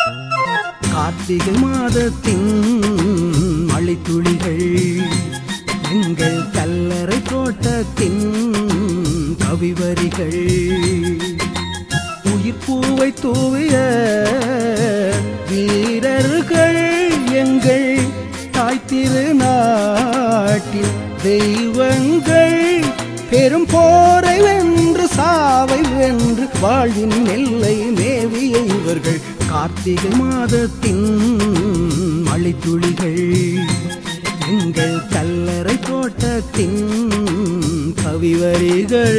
கார்த்திகை மாதத்தின் மழைத்துளிகள் எங்கள் கல்லறை தோட்டத்தின் கவிவரிகள் உயிர் பூவை தூவிய வீரர்கள் எங்கள் தாய் திருநாட்டின் தெய்வங்கள் பெரும் போரை வென்று சாவை வென்று வாழ்வின் எல்லை மேவிய இவர்கள் கார்த்திகை மாதத்தின் மழைத்துளிகள் எங்கள் கல்லறை தோட்டத்தின் கவிவரிகள்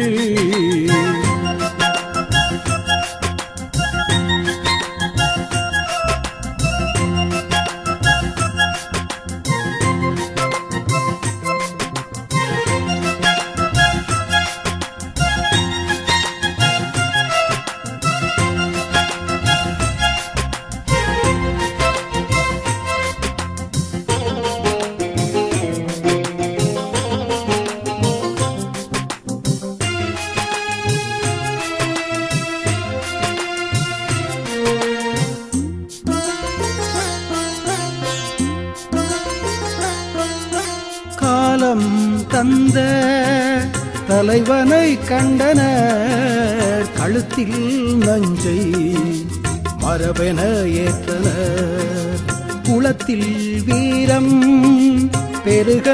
காலம் தந்த தலைவனை கண்டனர் கழுத்தில் நஞ்சை மரபென ஏற்றனர் குளத்தில் வீரம் பெருக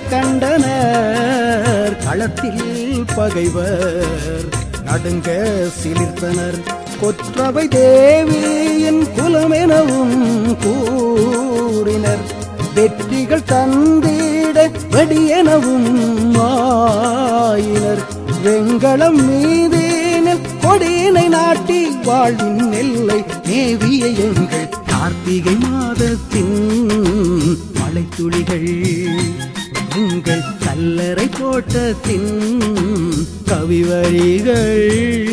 கண்டனர் களத்தில் பகைவர் நடுங்க சிலிர்த்தனர் கொற்றவை தேவியின் குலமெனவும் கூறினர் வெற்றிகள் தந்திட வெடியெனவும் ஆயினர் வெண்களம் மீதேனில் கொடியினை நாட்டி வாழ்வின் எல்லை நேவிய எங்கள் கார்த்திகை மாதத்தின் மழைத்துளிகள் எங்கள் கல்லறை தோட்டத்தின் கவிவரிகள்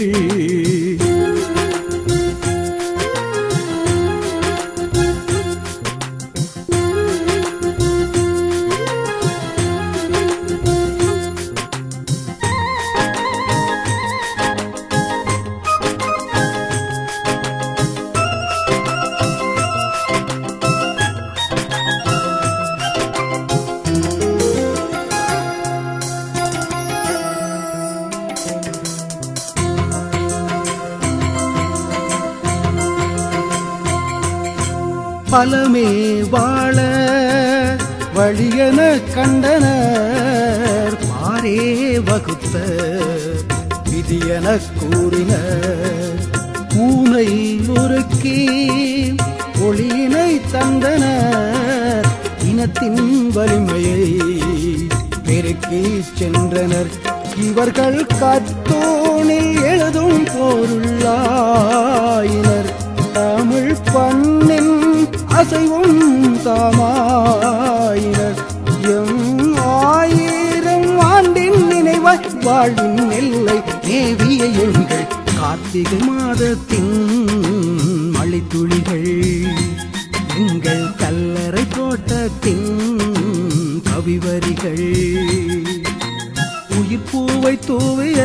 பலமே வாழ வழியென கண்டனர் மாறே வகுத்த விதியென கூறினர் பூனை உருக்கி ஒளியினை தந்தனர் இனத்தின் வலிமையை பெருக்கி சென்றனர் இவர்கள் கத்தோனில் எழுதும் பொருளாயினர் தமிழ் பண்ணின் அசைவும் தாமாயினர் எம் ஆயிரம் ஆண்டின் நினைவாய் வாழ்வின் எல்லை நேவிய எங்கள் கார்த்திகை மாதத்தின் மழைத்துளிகள் எங்கள் கல்லறை தோட்டத்தின் கவிவரிகள் உயிர் பூவை தூவிய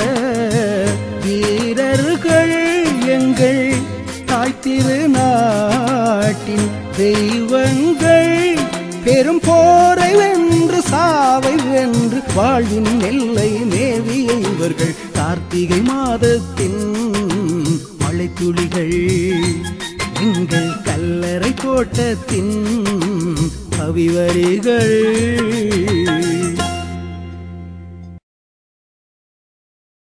வீரர்கள் எங்கள் தாய் திருநாட்டின் தெய்வங்கள் பெரும் போரை வென்று சாவை வென்று வாழ்வின் எல்லை மேவிய இவர்கள் கார்த்திகை மாதத்தின் மழைத்துளிகள் எங்கள் கல்லறை தோட்டத்தின் கவிவரிகள்